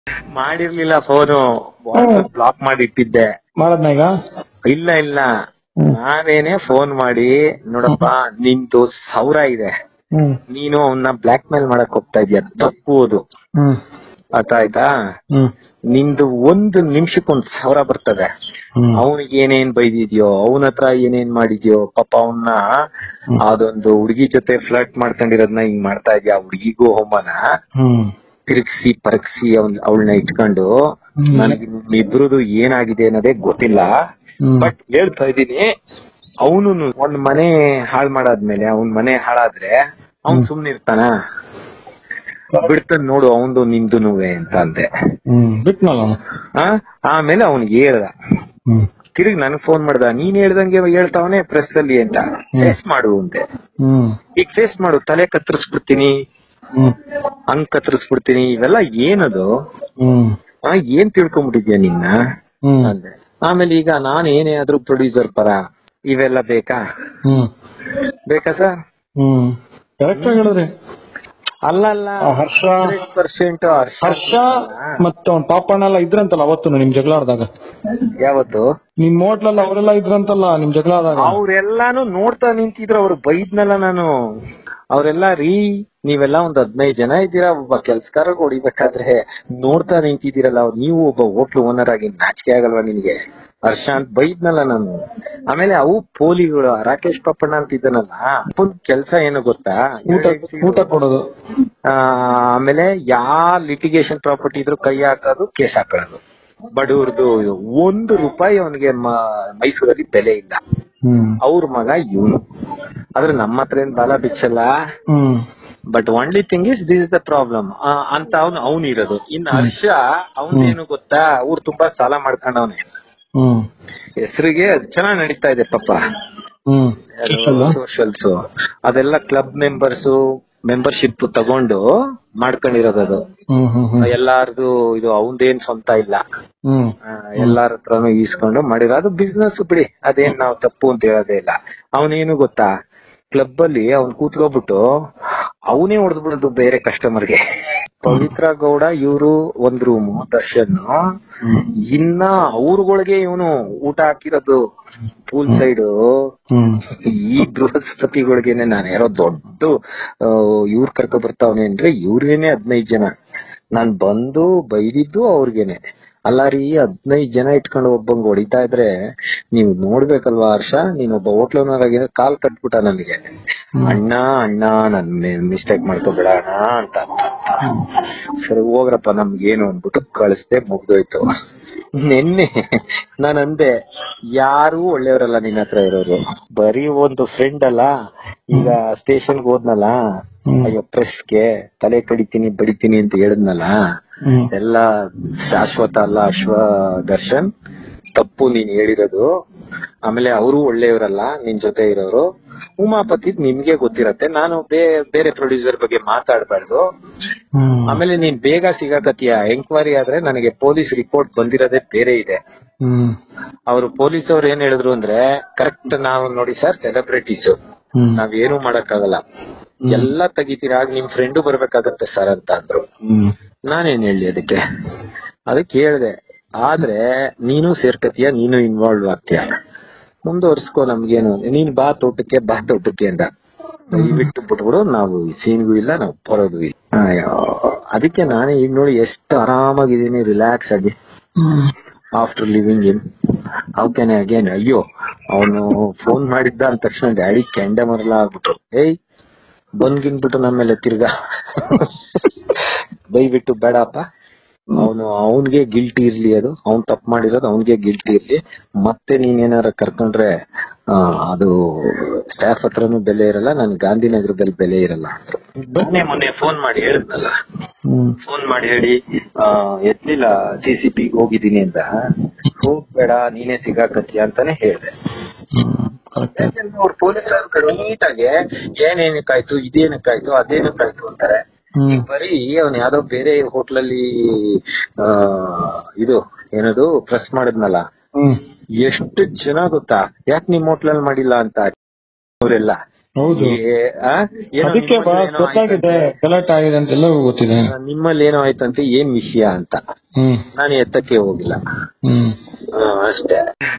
ಮಾಡಿರ್ಲಿಲ್ಲ phone WhatsApp block ಮಾಡಿ ಇಟ್ಟಿದ್ದೆ ಮಾಡದ್ನ ಈಗ ಇಲ್ಲ ಇಲ್ಲ ನಾನೇನೆ ಫೋನ್ ಮಾಡಿ ನೋಡಪ್ಪ ನಿಂದು ಸಾವಿರ ಇದೆ ಹ್ಮ್ ನೀನು ಅವನ್ನ ಬ್ಲಾಕ್ ಮೇಲ್ ಮಾಡಕ್ ಹೋಗ್ತಾ ಇದೀಯ ತಪ್ಪು ಅದು ಹ್ಮ್ ಅರ್ಥ ಆಯ್ತಾ ಹ್ಮ್ ನಿಂದು ಒಂದು ನಿಮಿಷಕ್ಕೊಂದ್ ಸಾವಿರ ಬರ್ತದೆ ಹ್ಮ್ ಅವನಿಗೆ ಏನೇನ್ ಬೈದಿದ್ಯೋ ಅವನ ಹತ್ರ ಏನೇನ್ ಮಾಡಿದ್ಯೋ ಪಾಪ ಅವನ್ನ ಅದೊಂದು ಹುಡುಗಿ ಜೊತೆ ಫ್ಲರ್ಟ್ ಮಾಡ್ಕೊಂಡಿರೋದ್ನ ಹಿಂಗ್ ಮಾಡ್ತಾ ಇದ್ಯಾ ಹುಡುಗಿಗೂ ಅವಮಾನ ಹ್ಮ್ ತಿರುಗಿಸಿ ಪರಗಿಸಿ ಅವ್ನ್ ಅವಳನ್ನ ಇಟ್ಕೊಂಡು ಹ್ಮ್. ನನಗೆ ಇಬ್ರದು ಏನಾಗಿದೆ ಅನ್ನೋದೇ ಗೊತ್ತಿಲ್ಲ ಹ್ಮ್. ಬಟ್ ಹೇಳ್ತಾ ಇದ್ದೀನಿ ಅವನು ಒಂದ್ ಮನೆ ಹಾಳ್ ಮಾಡಾದ್ಮೇಲೆ ಅವನ್ ಮನೆ ಹಾಳಾದ್ರೆ ಅವ್ನ್ ಸುಮ್ನೆ ಇರ್ತಾನ ಬಿಡ್ತಾನ ನೋಡು ಅವಂದು ನಿಂದುನುವೆ ಅಂತ ಅಂದೆ ಹ್ಮ್ ಬಿಟ್ನಲ್ಲ ಅವನು ಆ ಆಮೇಲೆ ಅವ್ನಿಗೆ ಹೇಳ್ದ ಹ್ಮ್ ತಿರುಗಿ ನನಗ್ ಫೋನ್ ಮಾಡ್ದ ನೀನ್ ಹೇಳ್ದಂಗೆ ಹೇಳ್ತಾವನೆ ಪ್ರೆಸ್ ಅಲ್ಲಿ ಅಂತ ಫೇಸ್ ಮಾಡು ಅಂತೆ ಹ್ಮ್ ಈಗ ಫೇಸ್ ಮಾಡು ತಲೆ ಕತ್ತರಿಸ್ಬಿಡ್ತೀನಿ ಹ್ಮ್ ಹಂಗ್ ಕತ್ತರಿಸ್ಬಿಡ್ತೀನಿ ಇವೆಲ್ಲ ಏನದು ಹ್ಮ್ ಆ ಏನ್ ತಿಳ್ಕೊಂಬಿಟ್ಟಿದ್ಯಾ ನಿನ್ನ ಹ್ಮ್ ಅಂದೆ ಆಮೇಲೆ ಈಗ ನಾನ್ ಏನೇ ಆದ್ರೂ ಪ್ರೊಡ್ಯೂಸರ್ ಪರ ಇವೆಲ್ಲ ಬೇಕಾ ಹ್ಮ್ ಬೇಕಾ ಸರ್ ಹ್ಮ್ ಕರೆಕ್ಟ್ ಆಗಿ ಹೇಳಿದ್ರಿ ಅಲ್ಲ ಅಲ್ಲ ಆ ಹರ್ಷ ಪರ್ಸೆಂಟ್ ಹರ್ಷ ಮತ್ತೆ ಅವ್ನ್ ಪಾಪಣ್ಣ ಎಲ್ಲ ಇದ್ರಂತಲ್ಲ ಅವತ್ತು ನಿಮ್ ಜಗಳ ಆಡ್ದಾಗ ಯಾವತ್ತು ನಿಮ್ ಹೋಟ್ಲಲ್ಲಿ ಅವರೆಲ್ಲ ಇದ್ರಂತಲ್ಲ ನಿಮ್ ಜಗಳ ಆದಾಗ ಅವ್ರೆಲ್ಲಾನು ನೋಡ್ತಾ ನಿಂತಿದ್ರು ಅವ್ರು ಬೈದ್ನಲ್ಲ ನಾನು ಅವ್ರೆಲ್ಲ ರೀ ನೀವೆಲ್ಲ ಒಂದ್ ಹದಿನೈದು ಜನ ಇದ್ದೀರಾ ಒಬ್ಬ ಕೆಲ್ಸಕಾರ ಹೊಡಿಬೇಕಾದ್ರೆ ನೋಡ್ತಾ ನಿಂತಿದ್ದೀರಲ್ಲ ಅವ್ರು ನೀವು ಒಬ್ಬ ಹೋಟ್ಲು ಓನರ್ ಆಗಿ ನಾಚಿಕೆ ಆಗಲ್ವಾ ನಿನ್ಗೆ ಹರ್ಷ ಅಂತ ಬೈದ್ನಲ್ಲ ನಾನು ಆಮೇಲೆ ಅವು ಪೋಲಿಗಳು ರಾಕೇಶ್ ಪಪ್ಪಣ್ಣ ಅಂತ ಇದ್ದಾನಲ್ಲ ಅಪ್ಪನ್ ಕೆಲ್ಸ ಏನು ಗೊತ್ತಾ ಊಟ ಊಟ ಕೊಡೋದು ಆ, ಆಮೇಲೆ ಯಾ ಲಿಟಿಗೇಷನ್ ಪ್ರಾಪರ್ಟಿ ಇದ್ರು ಕೈ ಹಾಕೋದು ಕೇಸ್ ಹಾಕೊಳ್ಳೋದು ಬಡವ್ರದ್ದು ಒಂದು ರೂಪಾಯಿ ಅವನಿಗೆ ಮೈಸೂರಲ್ಲಿ ಬೆಲೆ ಇಲ್ಲ ಹ್ಮ್ ಅವ್ರ ಮಗ ಇವನು ಆದ್ರೆ ನಮ್ಮ ಹತ್ರ ಏನ್ ಬಾಲ ಬಿಚ್ಚಲ್ಲ hmm but only thing is this is the problem ಅಂತ ಅವ್ನು ಅವ್ನು ಇರೋದು ಇನ್ನು ಹರ್ಷ ಅವನೇನು ಗೊತ್ತಾ ಅವ್ರು ತುಂಬಾ ಸಾಲ ಮಾಡ್ಕೊಂಡವನೆ ಹ್ಮ್ ಹೆಸರಿಗೆ ಅದು ಚೆನ್ನಾಗ್ ನಡೀತಾ ಇದೆ ಪಾಪ ಹ್ಮ್ ಸೋಷಲ್ಸ್ ಅದೆಲ್ಲ ಕ್ಲಬ್ ಮೆಂಬರ್ಸ್ ಮೆಂಬರ್ಶಿಪ್ ತಗೊಂಡು ಮಾಡ್ಕೊಂಡಿರೋದು ಅದು ಹ್ಮ್ ಹ್ಮ್ ಹ್ಮ್ ಎಲ್ಲಾರ್ದು ಇದು ಅವಂದೇನ್ ಸ್ವಂತ ಇಲ್ಲ ಹ್ಮ್ ಆ, ಎಲ್ಲಾರ ಹತ್ರನು ಈಸ್ಕೊಂಡು ಮಾಡಿರೋ ಅದು ಬಿಸ್ನೆಸ್ ಬಿಡಿ ಅದೇನ್ ನಾವು ತಪ್ಪು ಅಂತ ಹೇಳೋದೇ ಇಲ್ಲ ಅವನೇನು ಗೊತ್ತಾ ಕ್ಲಬ್ ಅಲ್ಲಿ ಅವ್ನ್ ಕೂತ್ಕೊಬಿಟ್ಟು ಅವನೇ ಹೊಡೆದ್ಬಿಡೋದು ಬೇರೆ ಕಸ್ಟಮರ್ಗೆ ಪವಿತ್ರ ಗೌಡ ಇವರು ಒಂದ್ ರೂಮು ದರ್ಶನ್ ಇನ್ನ ಅವ್ರಗಳಿಗೆ ಇವನು ಊಟ ಹಾಕಿರೋದು ಪೂಲ್ ಸೈಡ್ ಹ್ಮ್ ಈ ಬೃಹಸ್ಪತಿಗಳಿಗೇನೆ ನಾನು ಯಾರೋ ದೊಡ್ಡ ಇವ್ರ ಕರ್ಕೊ ಬರ್ತಾವನೆ ಅಂದ್ರೆ ಇವ್ರೇನೆ ಹದಿನೈದು ಜನ ನಾನ್ ಬಂದು ಬೈದಿದ್ದು ಅವ್ರಿಗೇನೆ ಅಲ್ಲ ರೀ ಹದಿನೈದು ಜನ ಇಟ್ಕೊಂಡು ಒಬ್ಬಂಗ್ ಹೊಡಿತಾ ಇದ್ರೆ ನೀವು ನೋಡ್ಬೇಕಲ್ವಾ ಹರ್ಷ ನೀನ್ ಒಬ್ಬ ಹೋಟ್ಲ್ ಓನರ್ ಆಗಿ ಕಾಲ್ ಕಟ್ಬಿಟ್ಟ ನನಗೆ ಅಣ್ಣ ಅಣ್ಣ ನನ್ ಮಿಸ್ಟೇಕ್ ಮಾಡ್ಕೋಬೇಡ ಅಣ್ಣ ಅಂತ ಸರಿ ಹೋಗ್ರಪ್ಪ ನಮ್ಗೇನು ಅಂದ್ಬಿಟ್ಟು ಕಳಿಸ್ದೆ ಮುಗ್ದೋಯ್ತು ನಿನ್ನೆ ನಾನ್ ಅಂದೆ ಯಾರು ಒಳ್ಳೆಯವರಲ್ಲ ನಿನ್ನ ಹತ್ರ ಇರೋರು ಬರೀ ಒಂದು ಫ್ರೆಂಡ್ ಅಲ್ಲ ಈಗ ಸ್ಟೇಷನ್ಗೆ ಹೋದ್ನಲ್ಲ ಅಯ್ಯೋ ಪ್ರೆಸ್ಗೆ ತಲೆ ಕಡಿತೀನಿ ಬಡಿತೀನಿ ಅಂತ ಹೇಳಿದ್ನಲ್ಲ ಹ್ಮ್ ಎಲ್ಲ ಶಾಶ್ವತ ಅಲ್ಲ ಅಶ್ವ ದರ್ಶನ್ ತಪ್ಪು ನೀನ್ ಹೇಳಿರೋದು ಆಮೇಲೆ ಅವರು ಒಳ್ಳೆಯವರಲ್ಲ ನಿನ್ ಜೊತೆ ಇರೋರು ಉಮಾಪತಿ ನಿಮ್ಗೆ ಗೊತ್ತಿರತ್ತೆ ನಾನು ಬೇ- ಬೇರೆ ಪ್ರೊಡ್ಯೂಸರ್ ಬಗ್ಗೆ ಮಾತಾಡ್ಬಾರ್ದು ಹ್ಮ್ ಆಮೇಲೆ ನೀನ್ ಬೇಗ ಸಿಗಾಕತ್ತೀಯ ಎಂಕ್ವೈರಿ ಆದ್ರೆ ನನಗೆ ಪೊಲೀಸ್ ರಿಪೋರ್ಟ್ ಬಂದಿರೋದೇ ಬೇರೆ ಇದೆ ಹ್ಮ್ ಅವರು ಪೊಲೀಸ್ ಅವ್ರು ಏನ್ ಹೇಳಿದ್ರು ಅಂದ್ರೆ ಕರೆಕ್ಟ್ ನಾವು ನೋಡಿ ಸರ್ ಸೆಲೆಬ್ರಿಟೀಸ್ ಹ್ಮ್ ನಾವೇನು ಮಾಡಕ್ಕಾಗಲ್ಲ ಎಲ್ಲ ತೆಗಿತೀರಾ ಆಗ ನಿಮ್ ಫ್ರೆಂಡು ಬರ್ಬೇಕಾಗತ್ತೆ ಸರ್ ಅಂತ ಅಂದ್ರು ಹ್ಮ್ ನಾನೇನ್ ಹೇಳಿ ಅದಕ್ಕೆ ಅದಕ್ಕೆ ಹೇಳ್ದೆ ಆದ್ರೆ ನೀನು ಸೇರ್ಕತೀಯ ನೀನು ಇನ್ವಾಲ್ವ್ ಆಗ್ತೀಯ ಮುಂದುವರ್ಸ್ಕೊ ನಮ್ಗೇನು ನೀನ್ ಬಾ ತೋಟಕ್ಕೆ ಬಾ ತೋಟಕ್ಕೆ ಅಂದ ದಯವಿಟ್ಟು ಬಿಟ್ಬಿಡು ನಾವು ಸೀನ್ಗೂ ಇಲ್ಲ ನಾವು ಬರೋದು ಇಲ್ಲ ಅಯ್ಯೋ ಅದಕ್ಕೆ ನಾನೇ ಈಗ ನೋಡಿ ಎಷ್ಟು ಆರಾಮಾಗಿದ್ದೀನಿ ರಿಲ್ಯಾಕ್ಸ್ ಆಗಿ after living in how can again ಅಯ್ಯೋ ಅವನು ಫೋನ್ ಮಾಡಿದ್ದ ಅಂದ ತಕ್ಷಣ ಡ್ಯಾಡಿ ಕೆಂಡ ಮರಲ ಆಗ್ಬಿಟ್ರು ಏಯ್ ಬಂದ್ಗಿನ್ಬಿಟ್ಟು ನಮ್ಮೇಲೆ ತಿರ್ಗಾ ದಯವಿಟ್ಟು ಬೇಡಪ್ಪ ಅವನು ಅವನ್ಗೆ ಗಿಲ್ಟಿ ಇರ್ಲಿ ಅದು ಅವ್ನ್ ತಪ್ಪು ಮಾಡಿರೋದು ಅವನ್ಗೆ ಗಿಲ್ಟಿ ಇರ್ಲಿ ಮತ್ತೆ ನೀನ್ ಏನಾರ ಕರ್ಕೊಂಡ್ರೆ ಆ, ಅದು ಸ್ಟಾಫ್ ಹತ್ರನೂ ಬೆಲೆ ಇರಲ್ಲ ನನ್ ಗಾಂಧಿನಗರದಲ್ಲಿ ಬೆಲೆ ಇರಲ್ಲ ಮೊನ್ನೆ ಮೊನ್ನೆ ಫೋನ್ ಮಾಡಿ ಹೇಳಿದ್ನಲ್ಲ ಹ್ಮ್ ಫೋನ್ ಮಾಡಿ ಹೇಳಿ ಆ, ಎತ್ಲಿಲ್ಲ ಸಿ ಸಿ ಪಿ ಹೋಗಿದ್ದೀನಿ ಅಂತ ಹೋಗ್ಬೇಡ ನೀನೇ ಸಿಗಾಕತ್ತೀಯ ಅಂತಾನೆ ಹೇಳ್ದೆ ಕರೆಕ್ಟ್ ಅವ್ರು ಪೊಲೀಸರು ನೀಟಾಗಿ ಏನೇನಕ್ಕಾಯ್ತು ಇದೇನಕ್ಕಾಯ್ತು ಅದೇನಕ್ಕಾಯ್ತು ಅಂತಾರೆ ಹ್ಮ್ ಈಗ ಬರೀ ಅವ್ನ್ ಯಾವ್ದೋ ಬೇರೆ ಹೋಟ್ಲಲ್ಲಿ ಆ ಇದು ಏನದು ಪ್ರೆಸ್ ಮಾಡಿದ್ನಲ್ಲ ಹ್ಮ್ ಎಷ್ಟು ಜನ ಗೊತ್ತಾ ಯಾಕೆ ನಿಮ್ ಹೋಟ್ಲಲ್ಲಿ ಮಾಡಿಲ್ಲ ಅಂತ ಅವರೆಲ್ಲ ಹೌದು ಏ- ಆ? ಏನೋ ಅದಕ್ಕೆ ಬಾ ನಿಮ್ಮಲ್ಲಿ ಏನೋ ಗೊತ್ತಾಗಿದೆ ಆಯ್ತಂತೆ. ಗಲಾಟೆ ಆಗಿದೆ ಅಂತ ಎಲ್ಲರಿಗೂ ಗೊತ್ತಿದೆ ಆ, ನಿಮ್ಮಲ್ಲಿ ಏನೋ ಆಯ್ತಂತೆ ಏನ್ ವಿಷಯ ಅಂತ ಹ್ಮ್ ನಾನು ಎತ್ತಕ್ಕೆ ಹೋಗಿಲ್ಲ ಹ್ಮ್ ಆ, ಅಷ್ಟೇ